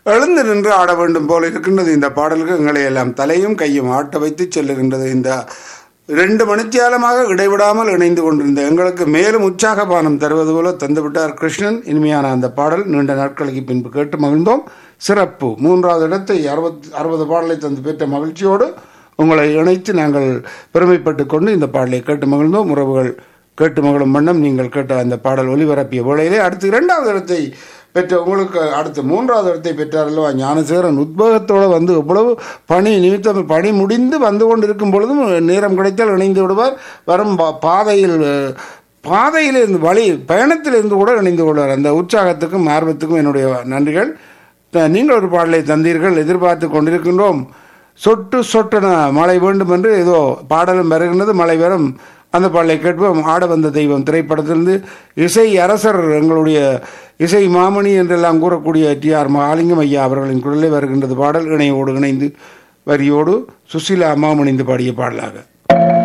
எழுந்து நின்று ஆட வேண்டும் போல இருக்கின்றது இந்த பாடல்கள் எங்களை எல்லாம் தலையும் கையும் ஆட்ட வைத்து செல்லுகின்றது இந்த இரண்டு மணித்தியாலமாக இடைவிடாமல் இணைந்து கொண்டிருந்த எங்களுக்கு மேலும் உற்சாக பானம் தருவது போல தந்துவிட்டார் கிருஷ்ணன் இனிமையான அந்த பாடல் நீண்ட நாட்களுக்கு பின்பு கேட்டு மகிழ்ந்தோம் சிறப்பு மூன்றாவது இடத்தை அறுபத் அறுபது பாடலை தந்து பெற்ற மகிழ்ச்சியோடு உங்களை இணைத்து நாங்கள் பெருமைப்பட்டு கொண்டு இந்த பாடலை கேட்டு மகிழ்ந்தோம் உறவுகள் கேட்டு மகிழும் வண்ணம் நீங்கள் கேட்ட அந்த பாடல் ஒலிபரப்பிய வேளையிலே அடுத்து இரண்டாவது இடத்தை பெற்ற உங்களுக்கு அடுத்து மூன்றாவது இடத்தை பெற்றார் அல்லவா ஞானசேகரன் உத்வேகத்தோடு வந்து எவ்வளவு பணி நிமித்தம் பணி முடிந்து வந்து கொண்டிருக்கும் பொழுதும் நேரம் கிடைத்தால் இணைந்து விடுவார் வரும் பா- பாதையில் அஹ், பாதையிலிருந்து வழி பயணத்திலிருந்து கூட இணைந்து கொள்வார் அந்த உற்சாகத்துக்கும் ஆர்வத்துக்கும் என்னுடைய நன்றிகள் த- நீங்கள் ஒரு பாடலை தந்தீர்கள் எதிர்பார்த்து கொண்டிருக்கின்றோம் சொட்டு சொட்டன மழை வேண்டும் என்று ஏதோ பாடலும் வருகின்றது மழை வரும் அந்த பாடலை கேட்போம் ஆட வந்த தெய்வம் திரைப்படத்திலிருந்து இசை அரசர் எங்களுடைய இசை மாமணி என்றெல்லாம் கூறக்கூடிய டி ஆர் மகாலிங்கம் ஐயா அவர்களின் குரலில் வருகின்றது பாடல் இணையோடு இணைந்து வரியோடு சுசீலா மாமணிந்து பாடிய பாடலாக